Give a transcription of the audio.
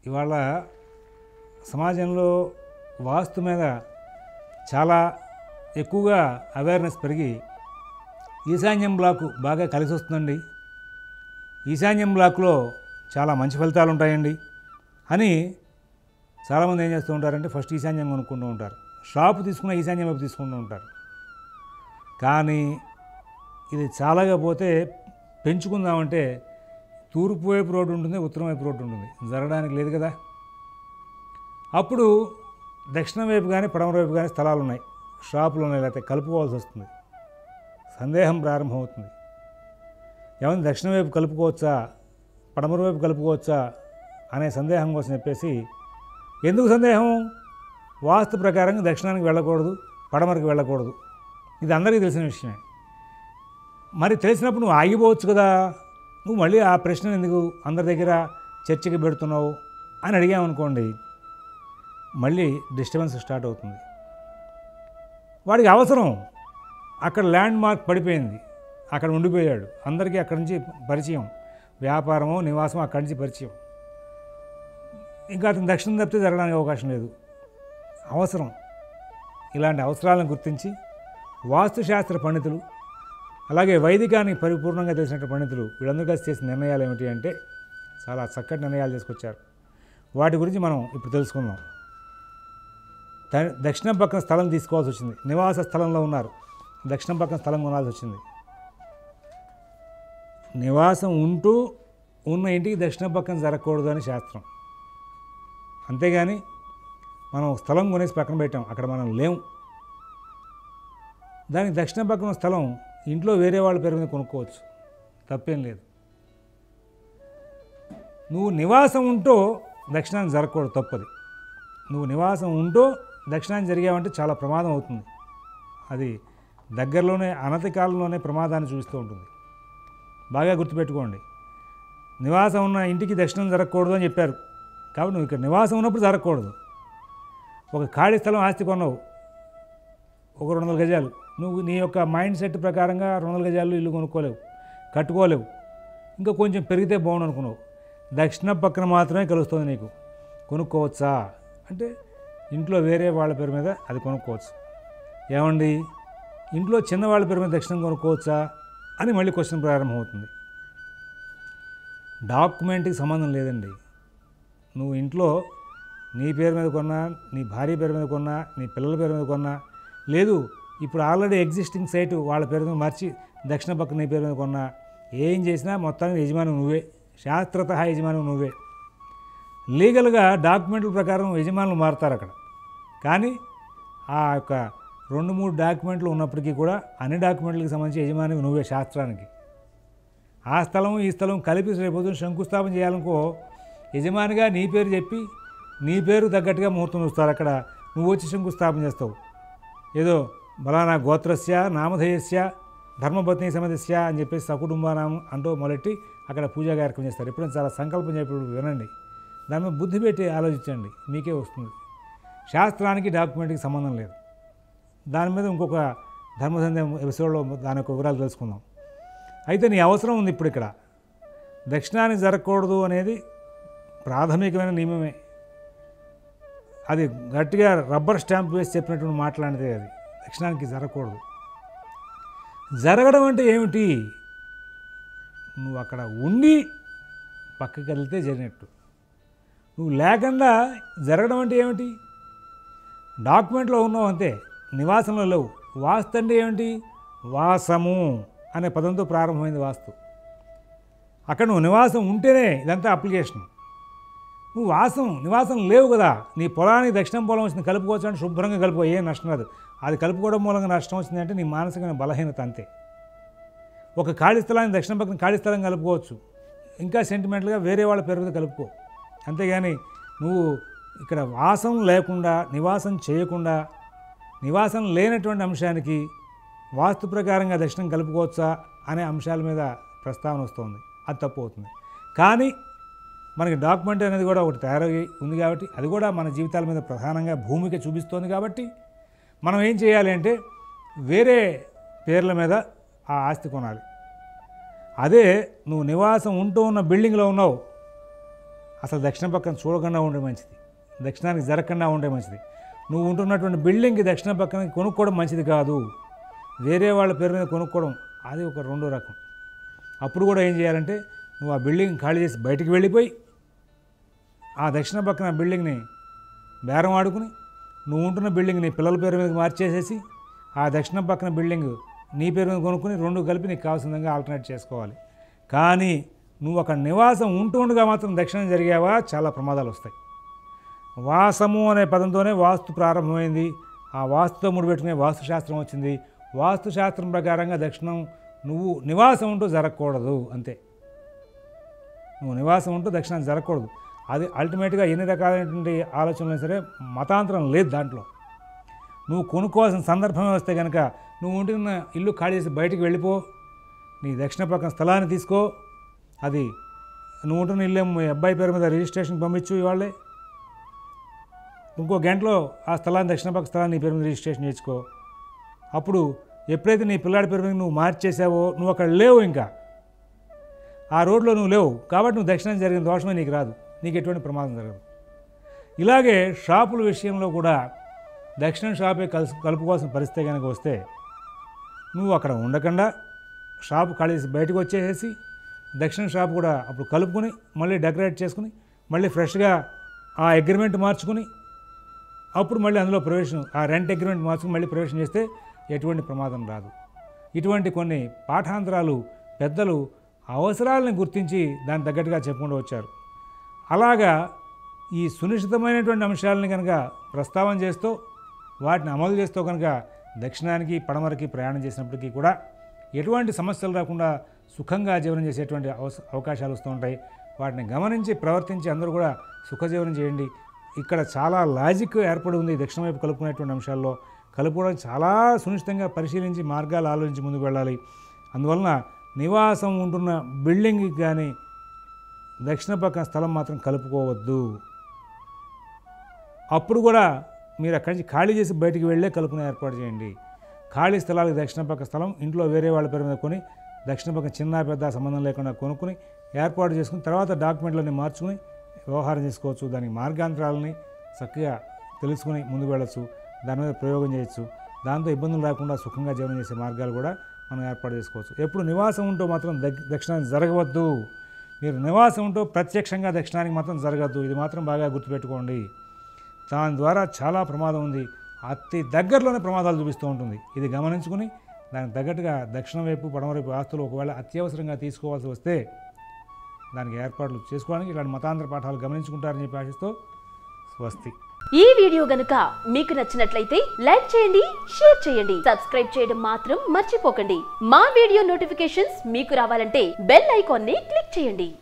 ఇవాళ సమాజంలో వాస్తు మీద చాలా ఎక్కువగా అవేర్నెస్ పెరిగి ఈశాన్యం బ్లాకు బాగా కలిసి వస్తుందండి ఈశాన్యం బ్లాక్లో చాలా మంచి ఫలితాలు ఉంటాయండి అని చాలామంది ఏం చేస్తూ ఉంటారంటే ఫస్ట్ ఈశాన్యం కొనుక్కుంటూ ఉంటారు షాపు తీసుకున్న ఈశాన్యం వైపు తీసుకుంటూ ఉంటారు కానీ ఇది చాలాగా పోతే పెంచుకుందామంటే తూర్పు వైపు రోడ్డు ఉంటుంది ఉత్తరం వైపు రోడ్డు ఉంటుంది జరగడానికి లేదు కదా అప్పుడు దక్షిణం వైపు కానీ పడమర వైపు కానీ స్థలాలు ఉన్నాయి షాపులు ఉన్నాయి లేకపోతే కలుపుకోవాల్సి వస్తుంది సందేహం ప్రారంభమవుతుంది ఏమైనా దక్షిణం వైపు కలుపుకోవచ్చా పడమర వైపు కలుపుకోవచ్చా అనే సందేహం కోసం చెప్పేసి ఎందుకు సందేహం వాస్తు ప్రకారంగా దక్షిణానికి వెళ్ళకూడదు పడమరకు వెళ్ళకూడదు ఇది అందరికీ తెలిసిన విషయమే మరి తెలిసినప్పుడు నువ్వు ఆగిపోవచ్చు కదా నువ్వు మళ్ళీ ఆ ప్రశ్న ఎందుకు అందరి దగ్గర చర్చకి పెడుతున్నావు అని అడిగామనుకోండి మళ్ళీ డిస్టర్బెన్స్ స్టార్ట్ అవుతుంది వాడికి అవసరం అక్కడ ల్యాండ్ మార్క్ పడిపోయింది అక్కడ ఉండిపోయాడు అందరికీ అక్కడి నుంచి పరిచయం వ్యాపారము నివాసం అక్కడి నుంచి పరిచయం ఇంకా అతను దక్షిణం తప్పితే జరగడానికి అవకాశం లేదు అవసరం ఇలాంటి అవసరాలను గుర్తించి వాస్తుశాస్త్ర పండితులు అలాగే వైదికాన్ని పరిపూర్ణంగా తెలిసినట్టు పండితులు వీళ్ళందరూ కలిసి చేసిన నిర్ణయాలు ఏమిటి అంటే చాలా చక్కటి నిర్ణయాలు తీసుకొచ్చారు వాటి గురించి మనం ఇప్పుడు తెలుసుకుందాం ద- దక్షిణం పక్కన స్థలం తీసుకోవాల్సి వచ్చింది నివాస స్థలంలో ఉన్నారు దక్షిణం పక్కన స్థలం కొనాల్సి వచ్చింది నివాసం ఉంటూ ఉన్న ఇంటికి దక్షిణ పక్కన జరగకూడదు అని శాస్త్రం అంతేగాని మనం స్థలం కొనేసి పక్కన పెట్టాం అక్కడ మనం లేము దానికి దక్షిణ పక్కన స్థలం ఇంట్లో వేరే వాళ్ళ పేరు మీద కొనుక్కోవచ్చు తప్పేం లేదు నువ్వు నివాసం ఉంటూ దక్షిణానికి జరగకూడదు తప్పది నువ్వు నివాసం ఉంటూ దక్షిణానికి జరిగావంటే చాలా ప్రమాదం అవుతుంది అది దగ్గరలోనే అనతి కాలంలోనే ప్రమాదాన్ని చూస్తూ ఉంటుంది బాగా గుర్తుపెట్టుకోండి నివాసం ఉన్న ఇంటికి దక్షిణం జరగకూడదు అని చెప్పారు కాబట్టి నువ్వు ఇక్కడ నివాసం ఉన్నప్పుడు జరగకూడదు ఒక ఖాళీ స్థలం ఆస్తి కొన్నావు ఒక రెండు వందల గజాలు నువ్వు నీ యొక్క మైండ్ సెట్ ప్రకారంగా రెండు వందల గజాలు ఇల్లు కొనుక్కోలేవు కట్టుకోలేవు ఇంకా కొంచెం పెరిగితే బాగుండు అనుకున్నావు దక్షిణ పక్కన మాత్రమే కలుస్తుంది నీకు కొనుక్కోవచ్చా అంటే ఇంట్లో వేరే వాళ్ళ పేరు మీద అది కొనుక్కోవచ్చు ఏమండి ఇంట్లో చిన్నవాళ్ళ పేరు మీద దక్షిణం కొనుక్కోవచ్చా అని మళ్ళీ క్వశ్చన్ ప్రారంభమవుతుంది డాక్యుమెంట్కి సంబంధం లేదండి నువ్వు ఇంట్లో నీ పేరు మీద కొన్నా నీ భార్య పేరు మీద కొన్నా నీ పిల్లల పేరు మీద కొన్నా లేదు ఇప్పుడు ఆల్రెడీ ఎగ్జిస్టింగ్ సైట్ వాళ్ళ పేరు మీద మార్చి దక్షిణ పక్క నీ పేరు మీద కొన్నా ఏం చేసినా మొత్తానికి యజమాని నువ్వే శాస్త్రత యజమాని నువ్వే లీగల్గా డాక్యుమెంట్ల ప్రకారం యజమానులు మారుతారు అక్కడ కానీ ఆ యొక్క రెండు మూడు డాక్యుమెంట్లు ఉన్నప్పటికీ కూడా అన్ని డాక్యుమెంట్లకు సంబంధించి యజమాని నువ్వే శాస్త్రానికి ఆ స్థలం ఈ స్థలం కలిపి రేపు శంకుస్థాపన చేయాలనుకో యజమానిగా నీ పేరు చెప్పి నీ పేరు తగ్గట్టుగా ముహూర్తం చూస్తారు అక్కడ నువ్వు వచ్చి శంకుస్థాపన చేస్తావు ఏదో బలానా గోత్రస్య నామధేయస్య ధర్మపత్ని సమదస్య అని చెప్పేసి సకుటుంబానామం అంటూ మొదలెట్టి అక్కడ పూజా కార్యక్రమం చేస్తారు ఎప్పుడైనా చాలా సంకల్పం చెప్పినప్పుడు వినండి దాని మీద బుద్ధి పెట్టి ఆలోచించండి మీకే వస్తుంది శాస్త్రానికి డాక్యుమెంట్కి సంబంధం లేదు దాని మీద ఇంకొక ధర్మ సందేహం ఎపిసోడ్లో దాని యొక్క వివరాలు తెలుసుకుందాం అయితే నీ అవసరం ఉంది ఇప్పుడు ఇక్కడ దక్షిణానికి జరగకూడదు అనేది ప్రాథమికమైన నియమమే అది గట్టిగా రబ్బర్ స్టాంప్ వేసి చెప్పినటువంటి మాట్లాడితే అది దక్షిణానికి జరగకూడదు జరగడం అంటే ఏమిటి నువ్వు అక్కడ ఉండి పక్కకి కదిలితే జరిగినట్టు నువ్వు లేకుండా జరగడం అంటే ఏమిటి డాక్యుమెంట్లో ఉన్నావు అంతే నివాసంలో లేవు వాస్తు అంటే ఏమిటి వాసము అనే పదంతో ప్రారంభమైంది వాస్తు అక్కడ నువ్వు నివాసం ఉంటేనే ఇదంతా అప్లికేషన్ నువ్వు వాసం నివాసం లేవు కదా నీ పొలానికి దక్షిణం పొలం వచ్చింది కలుపుకోవచ్చు అంటే శుభ్రంగా కలుపుకో ఏం నష్టం రాదు అది కలుపుకోవడం మూలంగా నష్టం వచ్చింది అంటే నీ మానసికమైన బలహీనత అంతే ఒక ఖాళీ స్థలాన్ని దక్షిణ పక్కన ఖాళీ స్థలం కలుపుకోవచ్చు ఇంకా సెంటిమెంట్గా వేరే వాళ్ళ పేరు మీద కలుపుకో అంతేగాని నువ్వు ఇక్కడ వాసం లేకుండా నివాసం చేయకుండా నివాసం లేనటువంటి అంశానికి వాస్తు ప్రకారంగా దక్షిణం కలుపుకోవచ్చా అనే అంశాల మీద ప్రస్తావన వస్తుంది అది తప్పు అవుతుంది కానీ మనకి డాక్యుమెంట్ అనేది కూడా ఒకటి తయారై ఉంది కాబట్టి అది కూడా మన జీవితాల మీద ప్రధానంగా భూమిక చూపిస్తోంది కాబట్టి మనం ఏం చేయాలి అంటే వేరే పేర్ల మీద ఆ ఆస్తి కొనాలి అదే నువ్వు నివాసం ఉంటూ ఉన్న బిల్డింగ్లో ఉన్నావు అసలు దక్షిణ పక్కన చూడకుండా ఉండే మంచిది దక్షిణానికి జరగకుండా ఉండే మంచిది నువ్వు ఉంటున్నటువంటి బిల్డింగ్కి దక్షిణ పక్కన కొనుక్కోవడం మంచిది కాదు వేరే వాళ్ళ పేరు మీద కొనుక్కోవడం అది ఒక రెండో రకం అప్పుడు కూడా ఏం చేయాలంటే నువ్వు ఆ బిల్డింగ్ ఖాళీ చేసి బయటికి వెళ్ళిపోయి ఆ దక్షిణ పక్కన బిల్డింగ్ని బేరం ఆడుకుని నువ్వు ఉంటున్న బిల్డింగ్ నీ పిల్లల పేరు మీద మార్చేసేసి ఆ దక్షిణ పక్కన బిల్డింగ్ నీ పేరు మీద కొనుక్కుని రెండు కలిపి నీకు కావాల్సిన విధంగా ఆల్టర్నేట్ చేసుకోవాలి కానీ నువ్వు అక్కడ నివాసం ఉంటూ ఉండగా మాత్రం దక్షిణం జరిగావా చాలా ప్రమాదాలు వస్తాయి వాసము అనే పదంతోనే వాస్తు ప్రారంభమైంది ఆ వాస్తుతో ముడిపెట్టుకునే వాస్తుశాస్త్రం వచ్చింది వాస్తుశాస్త్రం ప్రకారంగా దక్షిణం నువ్వు నివాసం ఉంటూ జరగకూడదు అంతే నువ్వు నివాసం ఉంటూ దక్షిణం జరగకూడదు అది అల్టిమేట్గా ఎన్ని రకాలైనటువంటి ఆలోచనలు సరే మతాంతరం లేదు దాంట్లో నువ్వు కొనుక్కోవాల్సిన సందర్భమే వస్తే కనుక నువ్వు ఉంటున్న ఇల్లు ఖాళీ చేసి బయటికి వెళ్ళిపో నీ దక్షిణ పక్కన స్థలాన్ని తీసుకో అది నువ్వు ఉంటున్న ఇల్లు మీ అబ్బాయి పేరు మీద రిజిస్ట్రేషన్ పంపించు ఇవాళ్ళే ఇంకో గంటలో ఆ స్థలాన్ని దక్షిణ పక్క స్థలాన్ని నీ పేరు మీద రిజిస్ట్రేషన్ చేసుకో అప్పుడు ఎప్పుడైతే నీ పిల్లాడి పేరు మీద నువ్వు మార్చేసావో నువ్వు అక్కడ లేవు ఇంకా ఆ రోడ్లో నువ్వు లేవు కాబట్టి నువ్వు దక్షిణం జరిగిన దోషమే నీకు రాదు నీకు ఎటువంటి ప్రమాదం జరగదు ఇలాగే షాపుల విషయంలో కూడా దక్షిణం షాపే కలుసు కలుపుకోవాల్సిన పరిస్థితి కనుక వస్తే నువ్వు అక్కడ ఉండకుండా షాపు ఖాళీ చేసి బయటకు వచ్చేసేసి దక్షిణ షాప్ కూడా అప్పుడు కలుపుకొని మళ్ళీ డెకరేట్ చేసుకుని మళ్ళీ ఫ్రెష్గా ఆ అగ్రిమెంట్ మార్చుకుని అప్పుడు మళ్ళీ అందులో ప్రవేశం ఆ రెంట్ అగ్రిమెంట్ మార్చుకుని మళ్ళీ ప్రవేశం చేస్తే ఎటువంటి ప్రమాదం రాదు ఇటువంటి కొన్ని పాఠాంతరాలు పెద్దలు అవసరాలను గుర్తించి దానికి తగ్గట్టుగా చెప్పుకుంటూ వచ్చారు అలాగా ఈ సునిశ్చితమైనటువంటి అంశాలను కనుక ప్రస్తావన చేస్తూ వాటిని అమలు చేస్తూ కనుక దక్షిణానికి పడమరకి ప్రయాణం చేసినప్పటికీ కూడా ఎటువంటి సమస్యలు రాకుండా సుఖంగా జీవనం చేసేటువంటి అవస అవకాశాలు వస్తూ ఉంటాయి వాటిని గమనించి ప్రవర్తించి అందరూ కూడా సుఖజీవనం చేయండి ఇక్కడ చాలా లాజిక్ ఏర్పడి ఉంది దక్షిణ వైపు కలుపుకునేటువంటి అంశాల్లో కలుపుకోవడానికి చాలా సునిశ్చితంగా పరిశీలించి మార్గాలు ఆలోచించి ముందుకు వెళ్ళాలి అందువలన నివాసం ఉంటున్న బిల్డింగ్కి కానీ దక్షిణ పక్కన స్థలం మాత్రం కలుపుకోవద్దు అప్పుడు కూడా మీరు అక్కడి నుంచి ఖాళీ చేసి బయటికి వెళ్ళే కలుపుని ఏర్పాటు చేయండి ఖాళీ స్థలాలకు దక్షిణ పక్క స్థలం ఇంట్లో వేరే వాళ్ళ పేరు మీద కొని దక్షిణ పక్క చిన్న పెద్ద సంబంధం లేకుండా కొనుక్కుని ఏర్పాటు చేసుకుని తర్వాత డాక్యుమెంట్లన్నీ మార్చుకుని వ్యవహారం చేసుకోవచ్చు దానికి మార్గాంతరాలని చక్కగా తెలుసుకుని ముందుకు వెళ్ళచ్చు దాని మీద ప్రయోగం చేయొచ్చు దాంతో ఇబ్బందులు రాకుండా సుఖంగా జీవనం చేసే మార్గాలు కూడా మనం ఏర్పాటు చేసుకోవచ్చు ఎప్పుడు నివాసం ఉంటూ మాత్రం దగ్ దక్షిణానికి జరగవద్దు మీరు నివాసం ఉంటూ ప్రత్యక్షంగా దక్షిణానికి మాత్రం జరగద్దు ఇది మాత్రం బాగా గుర్తుపెట్టుకోండి దాని ద్వారా చాలా ప్రమాదం ఉంది అతి దగ్గరలోనే ప్రమాదాలు చూపిస్తూ ఉంటుంది ఇది గమనించుకుని దానికి తగ్గట్టుగా దక్షిణ వైపు పడమ వైపు ఆస్తులు ఒకవేళ అత్యవసరంగా తీసుకోవాల్సి వస్తే దానికి ఏర్పాట్లు చేసుకోవడానికి ఇలాంటి మతాంతర పాఠాలు గమనించుకుంటారని చెప్పి ఆశిస్తూ స్వస్తి ఈ వీడియో గనుక మీకు నచ్చినట్లయితే లైక్ చేయండి షేర్ చేయండి సబ్స్క్రైబ్ చేయడం మాత్రం మర్చిపోకండి మా వీడియో నోటిఫికేషన్స్ మీకు రావాలంటే బెల్ ఐకాన్ ని క్లిక్ చేయండి